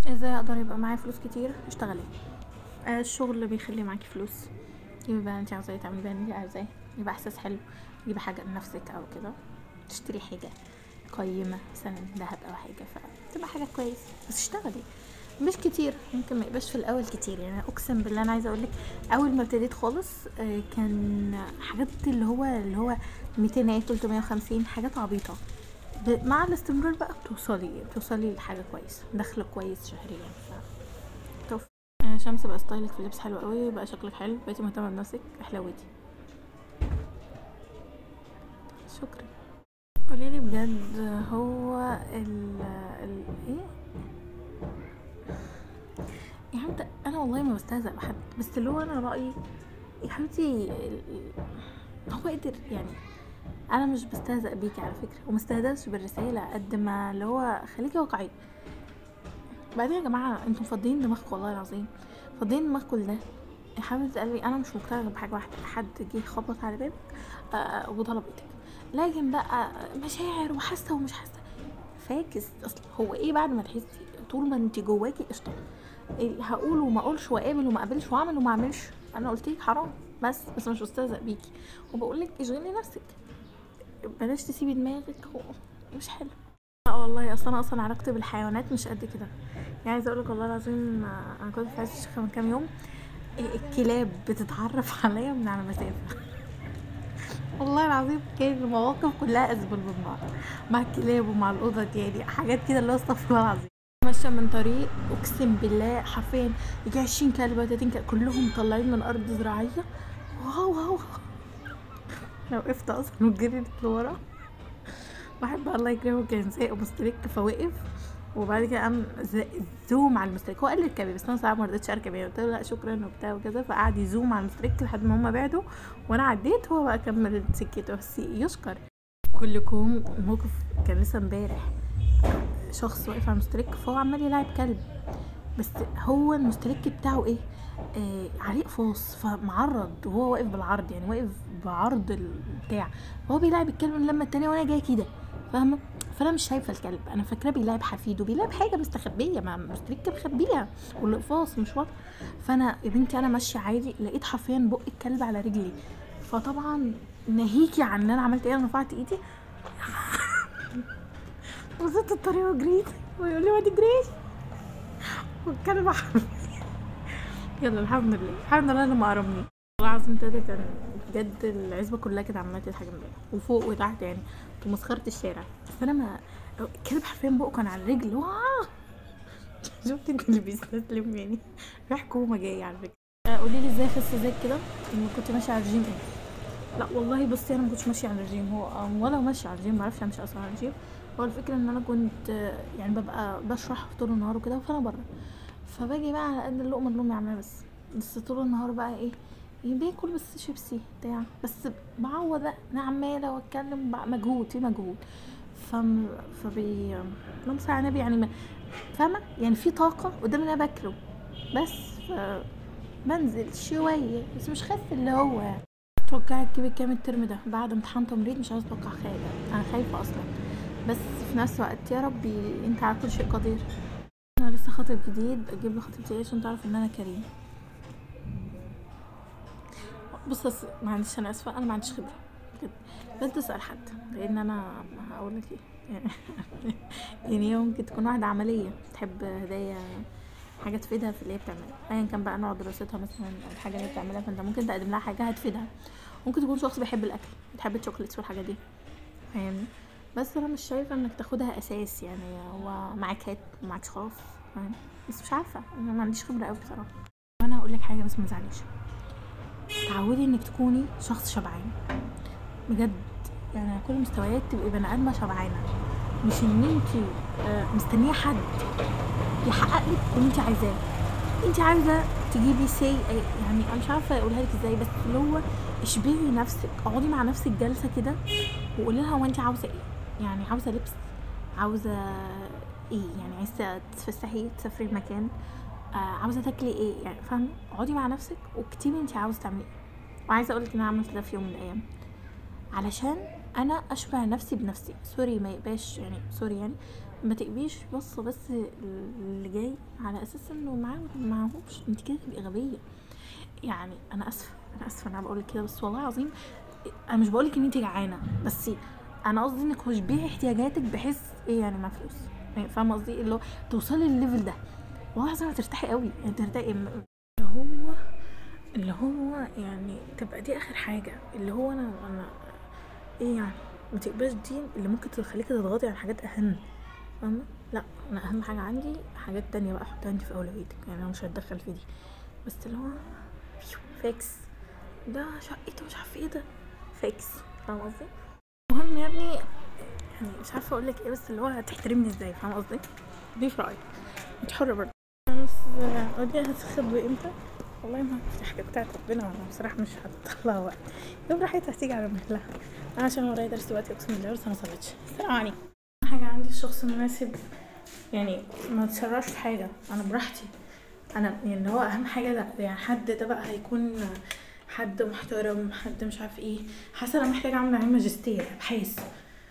ازاي اقدر يبقى معايا فلوس كتير اشتغلي آه، الشغل اللي بيخلي معاكي فلوس يبقى بقى انت عاوزاه تعملي بقى اللي انت عاوزاه يبقى احساس حلو يبقى حاجه لنفسك او كده تشتري حاجه قيمه مثلا ذهب او حاجه فتبقى حاجه كويسه بس اشتغلي مش كتير ممكن ما يبقاش في الاول كتير يعني اقسم بالله انا عايزه اقولك اول ما ابتديت خالص آه، كان حاجات اللي هو اللي هو 200 350 حاجات عبيطه ب- مع الاستمرار بقى بتوصلي بتوصلي لحاجه كويسه دخل كويس شهريا ف توف- آه، شمس بقى ستايلك في اللبس حلو قوي بقى شكلك حلو بقيتي مهتمه بنفسك حلوتي شكرا قوليلي بجد هو ال ال ايه يا حبيبتي انا والله ما بستهزأ بحد بس اللي هو انا رأيي يا حبيبتي ال- ال- هو قدر يعني انا مش بستهزأ بيكي على فكرة ومستهداش بالرسالة قد ما اللي هو خليكي واقعية بعدين يا جماعة انتوا مفضيين دماغكم والله العظيم مفضيين دماغكم لده يا حبيبة قلبي انا مش مقتنعة غير بحاجة واحدة حد جه خبط على بابك آه وطلب ايدك لكن بقى مشاعر وحاسة ومش حاسة فاكس اصلا هو ايه بعد ما تحسي طول ما انت جواكي قشطة إيه هقول وما اقولش واقابل وما اقابلش واعمل وما اعملش انا قلت لك حرام بس بس مش بستهزأ بيكي وبقول لك اشغلي نفسك بلاش تسيبي دماغك هو مش حلو لا والله اصلا انا اصلا علاقتي بالحيوانات مش قد كده يعني عايزه اقول لك والله العظيم آه، انا كنت في عز الشيخ من كام يوم إيه، الكلاب بتتعرف عليا من على مسافه والله العظيم كان المواقف كلها ازبل من بعض مع الكلاب ومع القطط يعني حاجات كده اللي هو استغفر الله العظيم ماشيه من طريق اقسم بالله حرفيا يجي 20 كلبه 30 كلبة كلهم طالعين من ارض زراعيه واو واو انا وقفت اصلا وجريت لورا واحد بقى الله يكرمه كان سايق مستريك فوقف وبعد كده قام ز- زوم على المستريك هو قال لي اركبي بس انا صراحه ما رضيتش اركب يعني قلت له لا شكرا وبتاع وكذا فقعد يزوم على المستريك لحد ما هما بعدوا وانا عديت هو بقى كمل سكته بس يشكر كلكم موقف كان لسه امبارح شخص واقف على المستريك فهو عمال يلعب كلب بس هو المستريك بتاعه ايه آه عليه قفاص فمعرض وهو واقف بالعرض يعني واقف بعرض البتاع هو بيلعب الكلب من لما التانية وانا جايه كده فاهمه فانا مش شايفه الكلب انا فاكراه بيلعب حفيده بيلعب حاجه مستخبيه ما مستريك مخبيها والاقفاص مش واضحه فانا يا بنتي انا ماشيه عادي لقيت حرفيا بق الكلب على رجلي فطبعا ناهيكي عن ان انا عملت ايه انا رفعت ايدي وزدت الطريق وجريت ويقول لي ما تجريش والكلب حرفيا يلا الحمد لله الحمد لله انه ما قرمني والله العظيم تلاته كان بجد العزبه كلها كانت عماله تضحك امبارح وفوق وتحت يعني كنت مسخره الشارع بس انا ما الكلب حرفيا بقه كان على الرجل واه شفت انت اللي بيستسلم يعني راح كوما جاي على فكره قولي لي ازاي اخس زي كده لما كنت ماشيه على الجيم ايه لا والله بصي انا ما كنتش ماشيه على الجيم هو ولا ماشيه على الجيم ما اعرفش امشي اصلا على الجيم هو الفكره ان انا كنت آه، يعني ببقى بشرح طول النهار وكده فانا بره فباجي بقى على قد اللقمه اللي امي عاملاها بس بس طول النهار بقى ايه إيه باكل بس شيبسي بتاع بس بعوض بقى انا عماله واتكلم بقى مجهود في مجهود فم فبي اللهم صل على النبي يعني ما- فاهمه يعني في طاقه قدام ان انا باكله بس ف بنزل شويه بس مش خايفه اللي هو يعني توقعي تجيبي كام الترم ده بعد امتحان تمريض مش عايزه اتوقع خايفه انا خايفه اصلا بس في نفس الوقت يا ربي انت على كل شيء قدير انا لسه خاطب جديد اجيب له خطيبتي ايه عشان تعرف ان انا كريم بص بس معلش انا اسفه انا ما عنديش خبره بجد بس تسال حد لان انا هقول لك ايه يعني يعني هي ممكن تكون واحده عمليه تحب هدايا حاجه تفيدها في اللي هي بتعملها ايا كان بقى نوع دراستها مثلا او الحاجه اللي هي بتعملها فانت ممكن تقدم لها حاجه هتفيدها ممكن تكون شخص بيحب الاكل بتحب الشوكليتس والحاجات دي فاهمني بس انا مش شايفه انك تاخدها اساس يعني هو معاك هات ومعاكش خلاص فاهم بس مش عارفه انا ما عنديش خبره قوي بصراحه وانا هقول لك حاجه بس ما تزعليش تعودي انك تكوني شخص شبعان بجد يعني على كل المستويات تبقي بني ادمه شبعانه مش ان انت مستنيه حد يحقق لك اللي انت عايزاه انت عايزه تجيبي سي يعني انا مش عارفه اقولها لك ازاي بس اللي هو اشبعي نفسك اقعدي مع نفسك جلسه كده وقولي لها هو انت عاوزه ايه يعني عاوزه لبس عاوزه ايه يعني عايزه تتفسحي تسافري مكان آه عاوزه تاكلي ايه يعني فاهمه اقعدي مع نفسك واكتبي انت عاوزه تعملي ايه وعايزه اقول لك ان انا عملت ده في يوم من الايام علشان انا اشبع نفسي بنفسي سوري ما يبقاش يعني سوري يعني ما تقبيش بصه بس اللي جاي على اساس انه معاه ولا معاهوش انت كده تبقي غبيه يعني انا اسفه انا اسفه انا بقول كده بس والله العظيم انا مش بقولك ان انت جعانه بس انا قصدي انك تشبعي احتياجاتك بحيث ايه يعني مع فلوس يعني فاهمه قصدي اللي هو توصلي للليفل ده والله العظيم هترتاحي قوي يعني ترتاحي اللي هو اللي هو يعني تبقى دي اخر حاجه اللي هو انا انا ايه يعني ما تبقاش دي اللي ممكن تخليكي تضغطي على حاجات اهم فاهمه لا انا اهم حاجه عندي حاجات تانية بقى احطها انت في اولوياتك يعني انا مش هتدخل في دي بس اللي هو فيكس ده شقته مش عارفه ايه ده فيكس فاهمه قصدي المهم يا ابني يعني مش عارفه اقول لك ايه بس اللي هو هتحترمني ازاي فاهمه قصدي دي في رايك انت حره برضه بس قولي هتخبي امتى والله ما في حاجه بتاعت ربنا وانا بصراحه مش هطلع وقت يوم راحتها هتيجي على مهلها انا عشان ورايا درس دلوقتي اقسم بالله لسه ما صليتش السلام عليكم حاجه عندي الشخص المناسب يعني ما تسرعش في حاجه انا براحتي انا يعني هو اهم حاجه ده يعني حد ده بقى هيكون حد محترم حد مش عارف ايه حاسه انا محتاجه اعمل عليه ماجستير ابحاث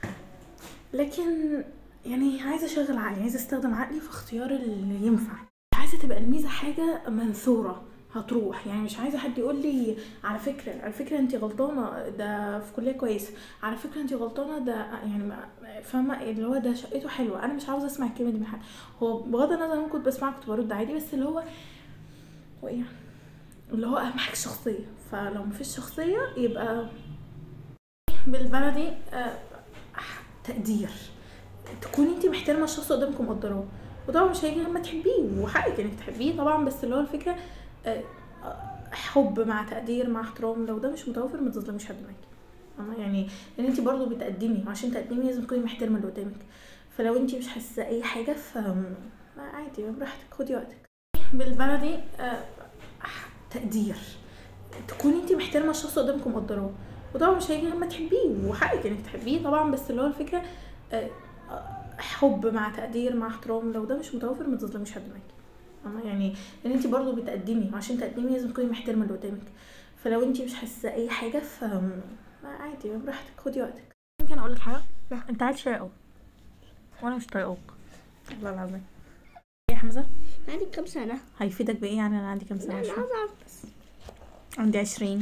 لكن يعني عايزه اشغل عقلي عايزه استخدم عقلي في اختيار اللي ينفع عايزه تبقى الميزه حاجه منثوره هتروح يعني مش عايزه حد يقول لي على فكره على فكره انت غلطانه ده في كليه كويسه على فكره انت غلطانه ده يعني فاهمه اللي هو ده شقته حلوه انا مش عاوزه اسمع الكلمه دي من حد هو بغض النظر انا كنت بسمعها كنت برد عادي بس اللي هو هو ايه اللي هو اهم حاجه الشخصيه فلو مفيش شخصيه يبقى بالبلدي آه تقدير تكوني انت محترمه الشخص اللي قدامك ومقدراه وطبعا مش هيجي لما تحبيه وحقك انك تحبيه طبعا بس اللي هو الفكره آه حب مع تقدير مع احترام لو ده مش متوفر ما تظلميش حد معاكي يعني لان انت برضو بتقدمي وعشان تقدمي لازم تكوني محترمه اللي قدامك فلو انت مش حاسه اي حاجه ف عادي براحتك خدي وقتك بالبلدي آه تقدير تكوني انت محترمه الشخص اللي قدامك ومقدراه وطبعا مش هيجي لما تحبيه وحقك انك تحبيه طبعا بس اللي هو الفكره آه حب مع تقدير مع احترام لو ده مش متوفر ما تظلميش حد معاكي يعني لان انت برضو بتقدمي وعشان تقدمي لازم تكوني محترمه اللي قدامك فلو انت مش حاسه اي حاجه ف عادي براحتك خدي وقتك ممكن اقول لك حاجه لا انت عايز شقه وانا مش طايقاك والله العظيم يا حمزه عندي كام سنة؟ هيفيدك بايه يعني انا عندي كام سنه لا أنا عشرين عاوزة أعرف بس عندي عشرين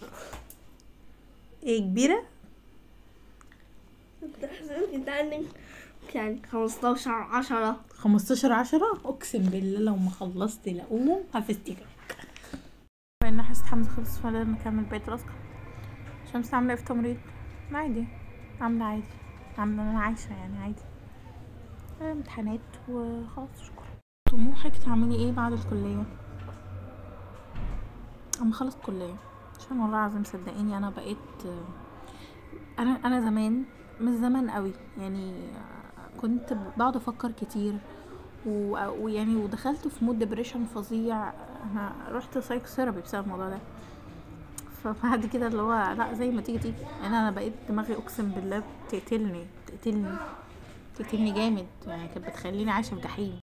ايه كبيره كنت حاسة أنت عندك يعني خمستاشر عشرة 15 10 اقسم بالله لو ما خلصت لاقوم هفستيكك بان حصه حمزه خلص فلازم نكمل بقيه الاسكر شمس عامله ايه في تمريض عادي عامله عادي عامله انا عايشه يعني عادي آه، امتحانات وخلاص شكرا طموحك تعملي ايه بعد الكليه اما اخلص كليه عشان والله العظيم صدقيني انا بقيت آه، انا انا زمان مش زمان قوي يعني آه، كنت بقعد افكر كتير و- ويعني ودخلت في مود ديبريشن فظيع انا رحت سايكوثيرابي بسبب الموضوع ده فبعد كده اللي هو لا زي ما تيجي تيجي يعني انا بقيت دماغي اقسم بالله بتقتلني بتقتلني بتقتلني جامد يعني كانت بتخليني عايشه في جحيم